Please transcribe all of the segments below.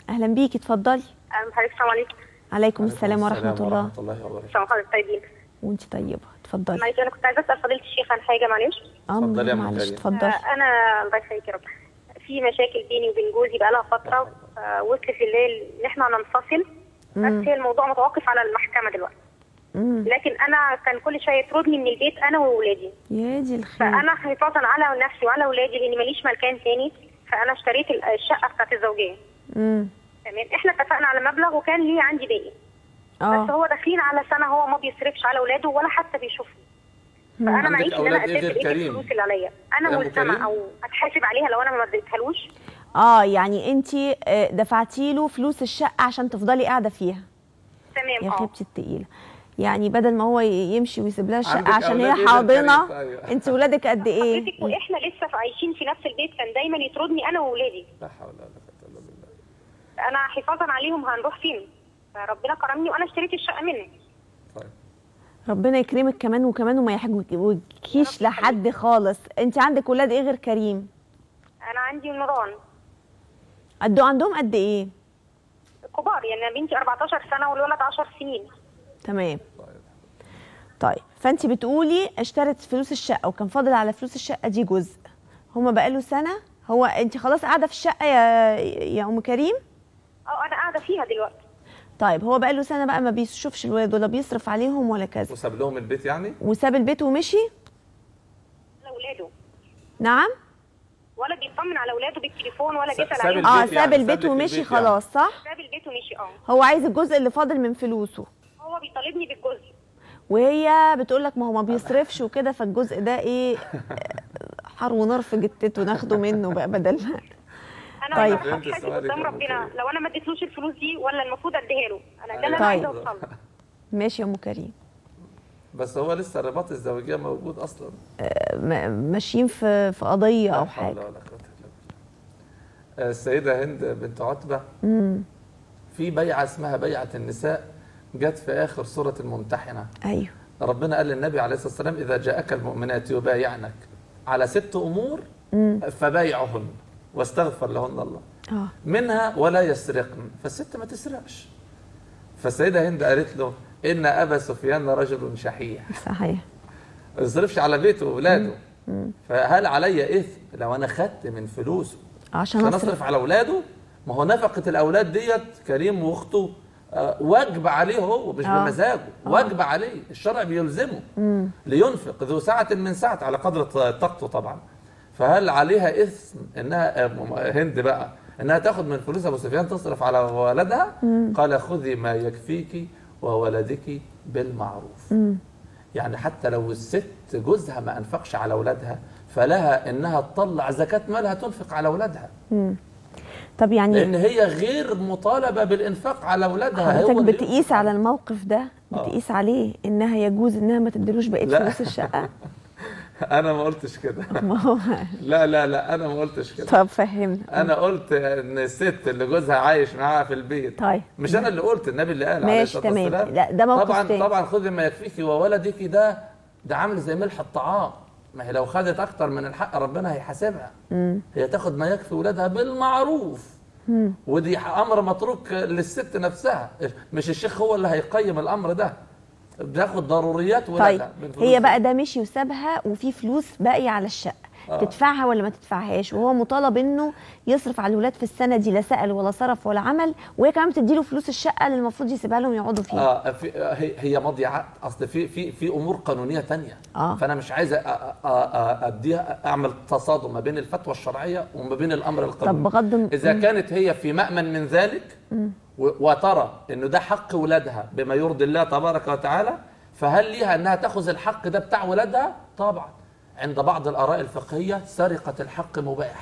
اهلا بيكي اتفضلي أم حضرتك السلام عليكم عليكم السلام ورحمه الله ورحمه الله وبركاته السلام حضرتك طيبين وانت طيبه اتفضلي معلش انا كنت عايزه اسال فضيله الشيخ عن حاجه معلش اتفضلي يا أم، أم معلش كريم. اتفضلي آه، انا الله يخليك يا رب في مشاكل بيني وبين جوزي بقالها فتره آه، وصلت لله ان احنا ننفصل بس هي الموضوع متوقف على المحكمه دلوقتي مم. لكن انا كان كل شويه يطردني من البيت انا واولادي يا دي الخير فانا حفاظا على نفسي وعلى اولادي لاني ماليش مكان تاني فانا اشتريت ال- الشقه بتاعت الزوجيه امم تمام احنا اتفقنا على مبلغ وكان ليه عندي باقي بس اه هو داخلين على سنه هو ما بيصرفش على اولاده ولا حتى بيشوفهم فانا عندك معيش ان أولاد انا إيه غير اسافر ايه كريم؟ الفلوس اللي عليا انا يا أم ملزمه كريم؟ او اتحاسب عليها لو انا ما اديتهالوش اه يعني انت دفعتي له فلوس الشقه عشان تفضلي قاعده فيها تمام يا اه خيبتي التقيله يعني بدل ما هو ي- يمشي ويسيب لها الشقه عندك عشان هي أولاد إيه غير حاضنه كريم؟ أيوة. انت ولادك قد ايه حضرتك واحنا لسه في عايشين في نفس البيت كان دايما يطردني انا واولادي لا حول ولا قوه الا بالله انا حفاظا عليهم هنروح فين فربنا كرمني وانا اشتريت الشقه منه طيب ربنا يكرمك كمان وكمان وما يحجوكيش لحد خالص انت عندك ولاد ايه غير كريم انا عندي نوران قد عندهم قد ايه كبار يعني أنا بنتي 14 سنه والولد 10 سنين تمام طيب طيب فانت بتقولي اشترت فلوس الشقه وكان فاضل على فلوس الشقه دي جزء هما بقاله سنه هو انت خلاص قاعده في الشقه يا يا ام كريم اه انا قاعده فيها دلوقتي طيب هو بقاله سنه بقى ما بيشوفش الولاد ولا بيصرف عليهم ولا كذا وساب لهم البيت يعني وساب البيت ومشي على اولاده نعم ولا بيطمن على اولاده بالتليفون ولا س- بيسال ساب عليهم البيت اه يعني، ساب ساب البيت لك ومشي البيت يعني. خلاص صح ساب البيت ومشي اه هو عايز الجزء اللي فاضل من فلوسه هو بيطالبني بالجزء وهي بتقول لك ما هو ما بيصرفش وكده فالجزء ده ايه حر ونار في جتته ناخده منه بقى بدل ما انا طيب. عايزه فهمت اتحاسب سؤالك قدام يا أم ربنا كريم. لو انا ما اديتلوش الفلوس دي ولا المفروض اديها له انا ده اللي طيب. انا عايزه اوصل له ماشي يا ام كريم بس هو لسه الرباط الزوجيه موجود اصلا م- ماشيين في في قضيه لا او حول حاجه ولا قوه الا بالله السيده هند بنت عتبه في بيعه اسمها بيعه النساء جت في اخر سوره الممتحنه ايوه ربنا قال للنبي عليه الصلاه والسلام اذا جاءك المؤمنات يبايعنك على ست امور فبايعهن واستغفر لهن الله اه منها ولا يسرقن فالست ما تسرقش فالسيده هند قالت له ان ابا سفيان رجل شحيح صحيح ما يصرفش على بيته واولاده فهل علي اثم لو انا خدت من فلوسه عشان عشان اصرف اصرف على اولاده ما هو نفقه الاولاد ديت كريم واخته آه، واجب عليه هو مش آه. بمزاجه واجب عليه الشرع بيلزمه لينفق ذو سعة من سعة على قدر طاقته طبعا فهل عليها اثم انها آه، هند بقى انها تاخد من فلوس ابو سفيان تصرف على ولدها قال خذي ما يكفيك وولدك بالمعروف يعني حتى لو الست جوزها ما انفقش على اولادها فلها انها تطلع زكاه مالها تنفق على اولادها طب يعني لان هي غير مطالبه بالانفاق على اولادها حضرتك هو اللي بتقيس ينفق. على الموقف ده آه. بتقيس عليه انها يجوز انها ما تديلوش بقيه لا. فلوس الشقه انا ما قلتش كده ما هو لا لا لا انا ما قلتش كده طب فهمنا انا قلت ان الست اللي جوزها عايش معاها في البيت طيب مش انا اللي قلت النبي اللي قال عليه ماشي الصلاه تمام. والسلام لا، ده موقف طبعا تاني. طبعا خذي ما يكفيك وولدك ده ده عامل زي ملح الطعام ما هي لو خدت اكتر من الحق ربنا هيحاسبها هي تاخد ما يكفي ولادها بالمعروف ودي امر متروك للست نفسها مش الشيخ هو اللي هيقيم الامر ده بتاخد ضروريات طيب ولادها من فلوس هي بقى ده مشي وسابها وفي فلوس باقيه على الشقه آه. تدفعها ولا ما تدفعهاش وهو مطالب انه يصرف على الولاد في السنه دي لا سال ولا صرف ولا عمل وهي كمان بتديله فلوس الشقه اللي المفروض يسيبها لهم يقعدوا فيها اه في آه، هي هي ماضيه عقد اصل في في في امور قانونيه تانية آه. فانا مش عايز أ- أ- أ- اديها اعمل تصادم ما بين الفتوى الشرعيه وما بين الامر القانوني طب بغض الن- اذا كانت هي في مامن من ذلك و- وترى انه ده حق ولادها بما يرضي الله تبارك وتعالى فهل ليها انها تاخذ الحق ده بتاع ولادها طبعا عند بعض الاراء الفقهيه سرقه الحق مباح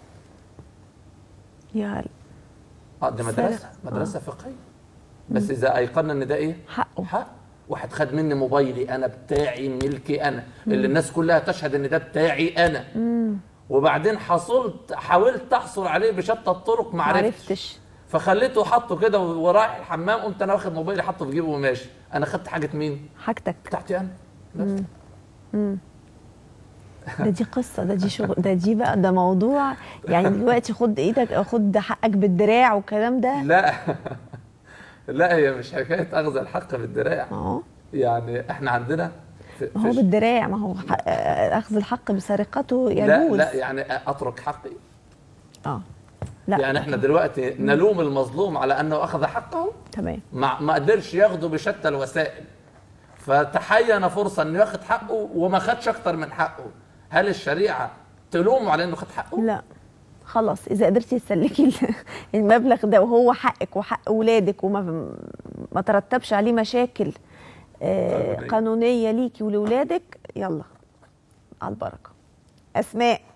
يا اه دي مدرسه سرقة. مدرسه فقهيه بس اذا ايقنا ان ده ايه حقه. حق واحد خد مني موبايلي انا بتاعي ملكي انا اللي الناس كلها تشهد ان ده بتاعي انا وبعدين حصلت حاولت احصل عليه بشتى الطرق ما عرفتش معرفتش فخليته حطه كده ورايح الحمام قمت انا واخد موبايلي حطه في جيبه وماشي انا خدت حاجه مين حاجتك بتاعتي انا بس. ده دي قصه ده دي شغل ده دي بقى ده موضوع يعني دلوقتي خد ايدك خد حقك بالدراع والكلام ده لا لا هي مش حكايه اخذ الحق بالدراع اهو يعني احنا عندنا في ما هو في- بالدراع ما هو حق- اخذ الحق بسرقته لا يجوز لا يعني اترك حقي اه لا يعني احنا دلوقتي نلوم المظلوم على انه اخذ حقه تمام ما ما قدرش ياخده بشتى الوسائل فتحين فرصه انه ياخد حقه وما خدش اكتر من حقه هل الشريعه تلومه على انه خد حقه لا خلاص اذا قدرتي تسلكي ال- المبلغ ده وهو حقك وحق اولادك وما ما ترتبش عليه مشاكل آه، قانونية. قانونيه ليكي ولولادك يلا على البركه اسماء